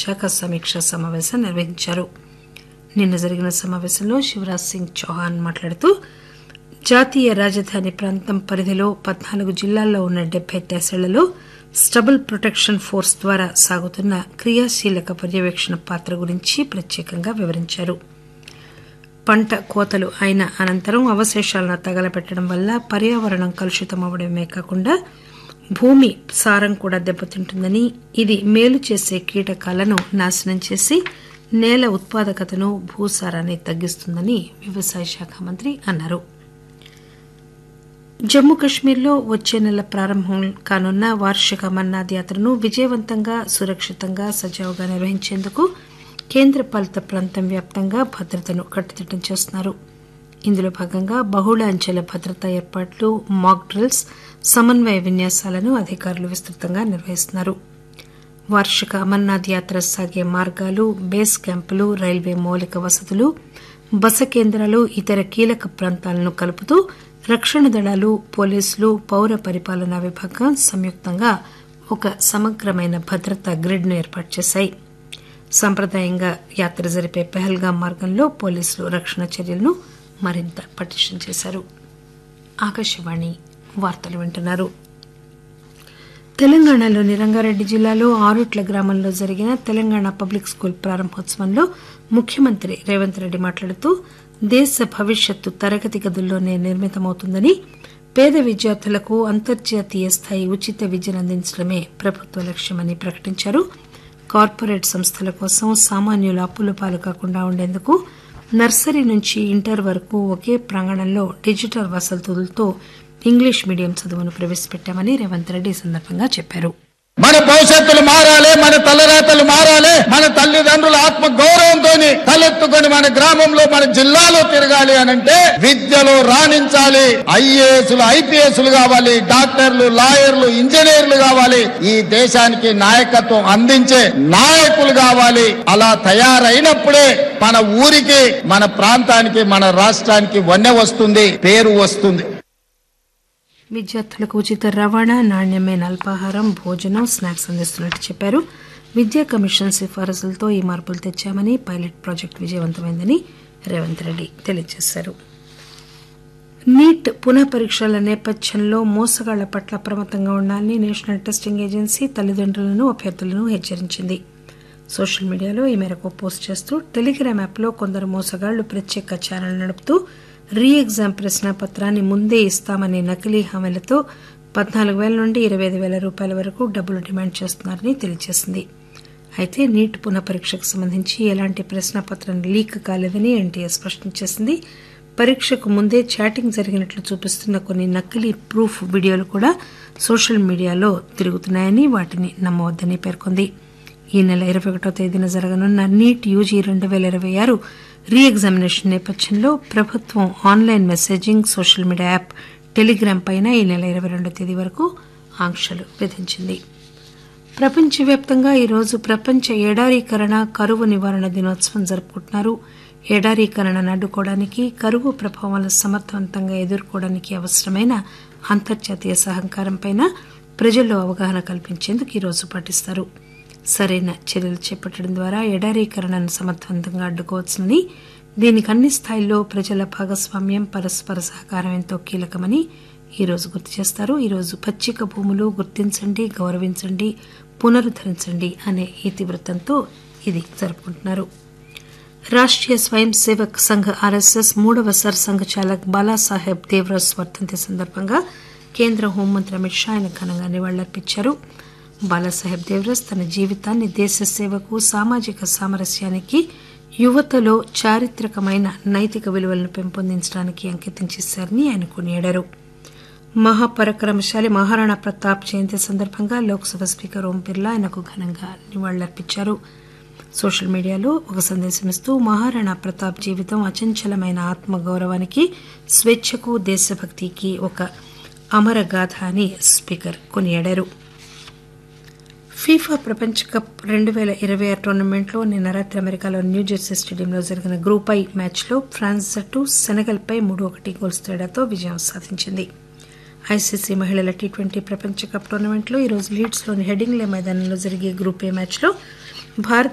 శాఖ సమీక్షా సమావేశం నిర్వహించారు నిన్న జరిగిన సమావేశంలో శివరాజ్ సింగ్ చౌహాన్ మాట్లాడుతూ జాతీయ రాజధాని ప్రాంతం పరిధిలో పద్నాలుగు జిల్లాల్లో ఉన్న డెబ్బై తహసీళ్లలో స్టబుల్ ప్రొటెక్షన్ ఫోర్స్ ద్వారా సాగుతున్న క్రియాశీలక పర్యవేక్షణ పాత్ర గురించి ప్రత్యేకంగా వివరించారు పంట కోతలు అయిన అనంతరం అవశేషాలను తగలబెట్టడం వల్ల పర్యావరణం కలుషితమవడమే కాకుండా భూమి సారం కూడా దెబ్బతింటుందని ఇది మేలు చేసే కీటకాలను నాశనం చేసి నేల ఉత్పాదకతను భూసారాన్ని తగ్గిస్తుందని వ్యవసాయ శాఖ మంత్రి అన్నారు జమ్మూ కశ్మీర్లో వచ్చే నెల ప్రారంభం కానున్న వార్షిక అమర్నాథ్ యాత్రను విజయవంతంగా సురక్షితంగా సజావుగా నిర్వహించేందుకు కేంద్ర పాలిత ప్రాంతం వ్యాప్తంగా భద్రతను కట్టుదిట్టం చేస్తున్నారు ఇందులో భాగంగా బహుళ అంచెల భద్రతా ఏర్పాట్లు మాక్ డ్రిల్స్ సమన్వయ విన్యాసాలను అధికారులు విస్తృతంగా నిర్వహిస్తున్నారు వార్షిక అమర్నాథ్ యాత్ర సాగే మార్గాలు బేస్ క్యాంపులు రైల్వే మౌలిక వసతులు బస కేంద్రాలు ఇతర కీలక ప్రాంతాలను కలుపుతూ రక్షణ దళాలు పోలీసులు పౌర పరిపాలనా విభాగం సంయుక్తంగా ఒక సమగ్రమైన భద్రతా గ్రిడ్ ను ఏర్పాటు చేశాయి సంప్రదాయంగా యాత్ర జరిపే పెహల్గాం మార్గంలో పోలీసులు రక్షణ చర్యలను మరింత పటిష్టం చేశారు ఆకాశవాణి వార్తలు వింటున్నారు తెలంగాణలోని రంగారెడ్డి జిల్లాలో ఆరుట్ల గ్రామంలో జరిగిన తెలంగాణ పబ్లిక్ స్కూల్ ప్రారంభోత్సవంలో ముఖ్యమంత్రి రేవంత్ రెడ్డి మాట్లాడుతూ దేశ భవిష్యత్తు తరగతి గదుల్లోనే నిర్మితమవుతుందని పేద విద్యార్థులకు అంతర్జాతీయ స్థాయి ఉచిత విద్యను అందించడమే ప్రభుత్వ లక్ష్యమని ప్రకటించారు కార్పొరేట్ సంస్థల కోసం సామాన్యుల అప్పుల పాలు కాకుండా ఉండేందుకు నర్సరీ నుంచి ఇంటర్ వరకు ఒకే ప్రాంగణంలో డిజిటల్ వసతులతో ఇంగ్లీష్ మీడియం చదువును ప్రవేశపెట్టామని రేవంత్ రెడ్డి ఈ సందర్భంగా చెప్పారు మన భవిష్యత్తులు మారాలి మన తలరాతలు మారాలి మన తల్లిదండ్రుల ఆత్మ గౌరవంతో తలెత్తుకొని మన గ్రామంలో మన జిల్లాలో తిరగాలి అనంటే విద్యలో రాణించాలి ఐఏఎస్లు ఐపీఎస్లు కావాలి డాక్టర్లు లాయర్లు ఇంజనీర్లు కావాలి ఈ దేశానికి నాయకత్వం అందించే నాయకులు కావాలి అలా తయారైనప్పుడే మన ఊరికి మన ప్రాంతానికి మన రాష్ట్రానికి వన్నె వస్తుంది పేరు వస్తుంది విద్యార్థులకు ఉచిత రవాణా నాణ్యమైన అల్పాహారం భోజనం స్నాక్స్ అందిస్తున్నట్టు చెప్పారు విద్యా కమిషన్ సిఫారసులతో ఈ మార్పులు తెచ్చామని పైలట్ ప్రాజెక్టు విజయవంతమైందని రేవంత్ రెడ్డి తెలియజేశారు నీట్ పునః పరీక్షల నేపథ్యంలో మోసగాళ్ల పట్ల అప్రమత్తంగా ఉండాలని నేషనల్ టెస్టింగ్ ఏజెన్సీ తల్లిదండ్రులను అభ్యర్థులను హెచ్చరించింది సోషల్ మీడియాలో ఈ మేరకు పోస్ట్ చేస్తూ టెలిగ్రామ్ యాప్లో కొందరు మోసగాళ్లు ప్రత్యేక ఛానల్ నడుపుతూ రీ ఎగ్జామ్ ప్రశ్న పత్రాన్ని ముందే ఇస్తామని నకిలీ హామీలతో పద్నాలుగు వేల నుండి ఇరవై ఐదు వేల రూపాయల వరకు డబ్బులు డిమాండ్ చేస్తున్నారని తెలియజేసింది అయితే నీట్ పునః పరీక్షకు సంబంధించి ఎలాంటి ప్రశ్న పత్రం లీక్ కాలేదని ఎన్టీఏ స్పష్టం చేసింది పరీక్షకు ముందే చాటింగ్ జరిగినట్లు చూపిస్తున్న కొన్ని నకిలీ ప్రూఫ్ వీడియోలు కూడా సోషల్ మీడియాలో తిరుగుతున్నాయని వాటిని నమ్మవద్దని పేర్కొంది ఈ నెల ఇరవై ఒకటో తేదీన జరగనున్న నీట్ యూజీ రెండు వేల ఇరవై ఆరు రీ ఎగ్జామినేషన్ నేపథ్యంలో ప్రభుత్వం online messaging social media app Telegram పైన ఈ నెల ఇరవై రెండో తేదీ వరకు ఆంక్షలు విధించింది ప్రపంచవ్యాప్తంగా ఈరోజు ప్రపంచ ఎడారీకరణ కరువు నివారణ దినోత్సవం జరుపుకుంటున్నారు ఎడారీకరణను అడ్డుకోవడానికి కరువు ప్రభావాలను సమర్థవంతంగా ఎదుర్కోవడానికి అవసరమైన అంతర్జాతీయ సహకారంపై ప్రజల్లో అవగాహన కల్పించేందుకు ఈరోజు పాటిస్తారు సరైన చర్యలు చేపట్టడం ద్వారా ఎడారీకరణను సమర్థవంతంగా అడ్డుకోవచ్చునని దీనికి అన్ని స్థాయిల్లో ప్రజల భాగస్వామ్యం పరస్పర సహకారం ఎంతో కీలకమని ఈరోజు గుర్తు చేస్తారు ఈరోజు పచ్చిక భూములు గుర్తించండి గౌరవించండి పునరుద్ధరించండి అనే ఇతివృత్తంతో ఇది జరుపుకుంటున్నారు రాష్ట్రీయ స్వయం సేవక్ సంఘ్ ఆర్ఎస్ఎస్ మూడవ సర్ సంఘ్ చాలక్ బాలాసాహెబ్ దేవ్రస్ వర్ధంతి సందర్భంగా కేంద్ర హోంమంత్రి అమిత్ షా ఆయన ఘనంగా నివాళులర్పించారు బాలాసాహెబ్ దేవ్రస్ తన జీవితాన్ని దేశ సేవకు సామాజిక సామరస్యానికి యువతలో చారిత్రకమైన నైతిక విలువలను పెంపొందించడానికి అంకితం చేశారని ఆయన కొనియాడారు మహాపరాక్రమశాలి మహారాణా ప్రతాప్ జయంతి సందర్భంగా లోక్సభ స్పీకర్ ఓం బిర్లా ఆయనకు ఘనంగా నివాళులర్పించారు సోషల్ మీడియాలో ఒక సందేశం ఇస్తూ మహారాణా ప్రతాప్ జీవితం అచంచలమైన ఆత్మగౌరవానికి స్వేచ్ఛకు దేశభక్తికి ఒక అమర గాథ అని స్పీకర్ కొనియాడారు ఫీఫా ప్రపంచ కప్ రెండు వేల ఇరవై ఆరు టోర్నమెంట్లో నిన్న రాత్రి అమెరికాలో న్యూజెర్సీ స్టేడియంలో జరిగిన గ్రూప్ ఐ మ్యాచ్లో ఫ్రాన్స్ జట్టు సెనగల్పై మూడు ఒకటి గోల్స్ తేడాతో విజయం సాధించింది ఐసీసీ మహిళల టీ ట్వంటీ ప్రపంచ కప్ టోర్నమెంట్లో ఈరోజు లీడ్స్లోని హెడింగ్లే మైదానంలో జరిగే గ్రూప్ ఏ మ్యాచ్లో భారత్